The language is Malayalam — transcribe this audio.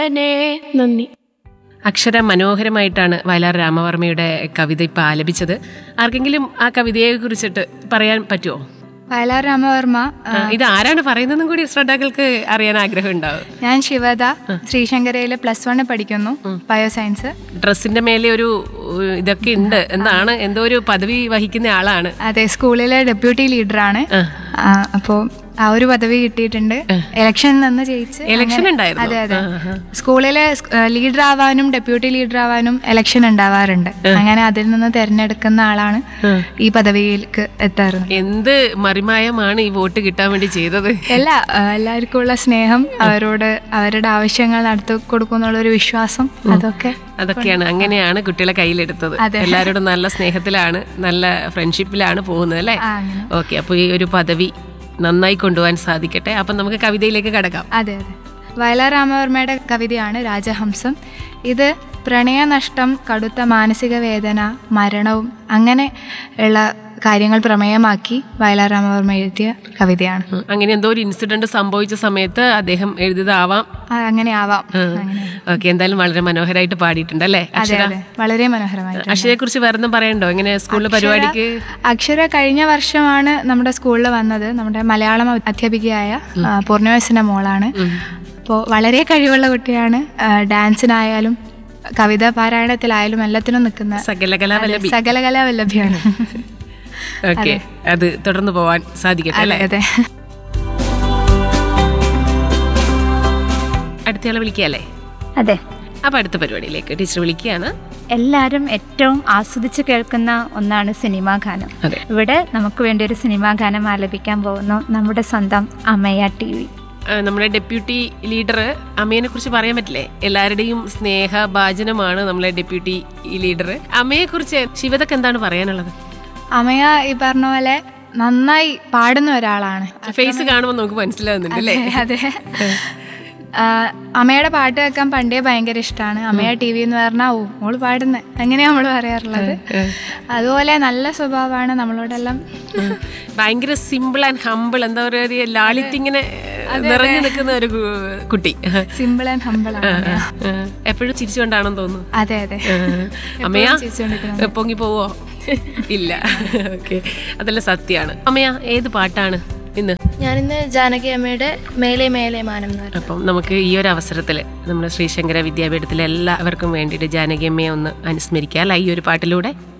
നന്ദി അക്ഷര മനോഹരമായിട്ടാണ് വയലാർ രാമവർമ്മയുടെ കവിത ഇപ്പം ആലപിച്ചത് ആർക്കെങ്കിലും ആ കവിതയെ കുറിച്ചിട്ട് പറയാൻ പറ്റുമോ വയലാർ രാമവർമ്മ ആ, ഇത് ആരാണ് പറയുന്നതെന്നും കൂടി ശ്രോതാക്കൾക്ക് അറിയാൻ ആഗ്രഹം ഉണ്ടാവും ഞാൻ ശിവദ ശ്രീശങ്കരയിലെ പ്ലസ് വണ്ണിൽ പഠിക്കുന്നു ബയോസയൻസ് ഡ്രസ്സിന്റെ മേലെ ഒരു ഉ, ഇതൊക്കെ ഉണ്ട് എന്താണ് എന്തോ ഒരു പദവി വഹിക്കുന്ന ആളാണ് അതെ സ്കൂളിലെ ഡെപ്യൂട്ടി ലീഡറാണ് അപ്പോൾ ആ ഒരു പദവി കിട്ടിയിട്ടുണ്ട് ഇലക്ഷൻ നിന്ന് ജയിച്ച് ഇലക്ഷൻ അങ്ങനെ- ഉണ്ടായിരുന്നോ? അതെ അതെ ആ, ആ. സ്കൂളിലെ ലീഡർ ആവാനും ഡെപ്യൂട്ടി ലീഡർ ആവാനും ഇലക്ഷൻ ഉണ്ടാവാറുണ്ട് അങ്ങനെ അതിൽ നിന്ന് തിരഞ്ഞെടുക്കുന്ന ആളാണ് ഈ പദവിയിലേക്ക് എത്താറുള്ളത് എന്ത് മറിമായമാണ് ഈ വോട്ട് കിട്ടാൻ വേണ്ടി ചെയ്തത് എല്ലാ ആ, എല്ലാവർക്കും ഉള്ള സ്നേഹം അവരോട് അവരുടെ ആവശ്യങ്ങൾ നടത്തി കൊടുക്കുന്നുള്ള ഒരു വിശ്വാസം അതൊക്കെ അതൊക്കെയാണ് അങ്ങനെയാണ് കുട്ടികളെ കയ്യിലെടുത്തത് അതെ. എല്ലാവരോടും നല്ല സ്നേഹത്തിലാണ് നല്ല ഫ്രണ്ട്ഷിപ്പിലാണ് പോകുന്നത് അല്ലേ ആ, അങ്ങനെ. ഓക്കെ അപ്പോൾ ഈ ഒരു പദവി നന്നായി കൊണ്ടുപോകാൻ സാധിക്കട്ടെ അപ്പം നമുക്ക് കവിതയിലേക്ക് കടക്കാം അതെ അതെ വയലാർ രാമവർമ്മയുടെ കവിതയാണ് രാജഹംസം ഇത് പ്രണയനഷ്ടം കടുത്ത മാനസിക വേദന മരണവും അങ്ങനെ ഉള്ള കാര്യങ്ങൾ പ്രമേയമാക്കി വയലാർ രാമവർമ്മ എഴുതിയ കവിതയാണ് ഉം. അങ്ങനെ എന്തോ ഒരു ഇൻസിഡന്റ് സംഭവിച്ച സമയത്ത് അദ്ദേഹം എഴുതിയതാവാം ആ, അങ്ങനെ ആവാം അങ്ങനെ ഓക്കെ എന്തായാലും വളരെ മനോഹരമായിട്ട് പാടിയിട്ടുണ്ട് അല്ലേ അതെ അക്ഷര അതെ വളരെ മനോഹരമായിട്ട് അക്ഷരയെ കുറിച്ച് വേറൊന്നും പറയണ്ടോ എങ്ങനെ സ്കൂളിലെ പരിപാടിക്ക് അക്ഷര കഴിഞ്ഞ വർഷമാണ് നമ്മുടെ സ്കൂളിൽ വന്നത് നമ്മുടെ മലയാളം അധ്യാപികയായ ആ, പൂർണ്ണിമസിന്റെ മോളാണ് അപ്പോൾ വളരെ കഴിവുള്ള കുട്ടിയാണ് ആ, ഡാൻസിനായാലും കവിതാ പാരായണത്തിലായാലും എല്ലാത്തിനും നിൽക്കുന്ന സകലകലാ വല്ലഭി സകലകലാ വല്ലഭ്യാണ് ഓക്കെ അത് തുടർന്ന് പോവാൻ സാധിക്കട്ടെ അതെ അല്ലേ അതെ അടുത്തയാളെ വിളിക്കുകയല്ലേ അതെ അപ്പൊ അടുത്ത പരിപാടിയിലേക്ക് ടീച്ചർ വിളിക്കുകയാണ് എല്ലാവരും ഏറ്റവും ആസ്വദിച്ച് കേൾക്കുന്ന ഒന്നാണ് സിനിമാ ഗാനം അതെ ഇവിടെ നമുക്ക് വേണ്ടി ഒരു സിനിമാ ഗാനം ആലപിക്കാൻ പോകുന്നു നമ്മുടെ സ്വന്തം അമ്മയ ടി വി ആ, നമ്മുടെ ഡെപ്യൂട്ടി ലീഡർ അമ്മയെ കുറിച്ച് പറയാൻ പറ്റില്ലേ എല്ലാവരുടെയും സ്നേഹ ഭാജനമാണ് നമ്മളെ ഡെപ്യൂട്ടി ലീഡർ അമ്മയെ കുറിച്ച് ശിവതക്ക് എന്താണ് പറയാനുള്ളത് അമയ ഈ പറഞ്ഞ പോലെ നന്നായി പാടുന്ന ഒരാളാണ് ഫേസ് കാണുമ്പോൾ നമുക്ക് മനസ്സിലാവുന്നുണ്ട് അല്ലേ അതെ ആ, അമ്മയുടെ പാട്ട് കേൾക്കാൻ പണ്ടേ ഭയങ്കര ഇഷ്ടമാണ് അമ്മയ ടി വി എന്ന് പറഞ്ഞാൽ ഓ മോള് പാടുന്നത് അങ്ങനെയാ നമ്മൾ പറയാറുള്ളത് അതുപോലെ നല്ല സ്വഭാവമാണ് നമ്മളോടെല്ലാം ഭയങ്കര സിമ്പിൾ ആൻഡ് ഹമ്പിൾ എന്താ പറയുക ഒരു ലാളിത്യങ്ങനെ നിറഞ്ഞു നിൽക്കുന്ന ഒരു കു- കുട്ടി സിമ്പിൾ ആൻഡ് ഹമ്പിൾ ആണ് എപ്പോഴും ചിരിച്ചുകൊണ്ടാണെന്ന് തോന്നുന്നു അതെ അതെ അമ്മയാ ചിരിച്ചുകൊണ്ടിരിക്കുന്നത്. പൊങ്ങി പോവോ ഇല്ല ഓക്കെ അതെല്ലാം സത്യമാണ് അമ്മയാ ഏത് പാട്ടാണ് ഇന്ന് ഞാനിന്ന് ജാനകി അമ്മയുടെ മേലെ മേലെ മാനം എന്ന് പറയും അപ്പം നമുക്ക് ഈ ഒരു അവസരത്തിൽ നമ്മുടെ ശ്രീശങ്കര വിദ്യാപീഠത്തിലെ എല്ലാവർക്കും വേണ്ടിയിട്ട് ജാനകിയമ്മയെ ഒന്ന് അനുസ്മരിക്കാം അല്ല ഈ ഒരു പാട്ടിലൂടെ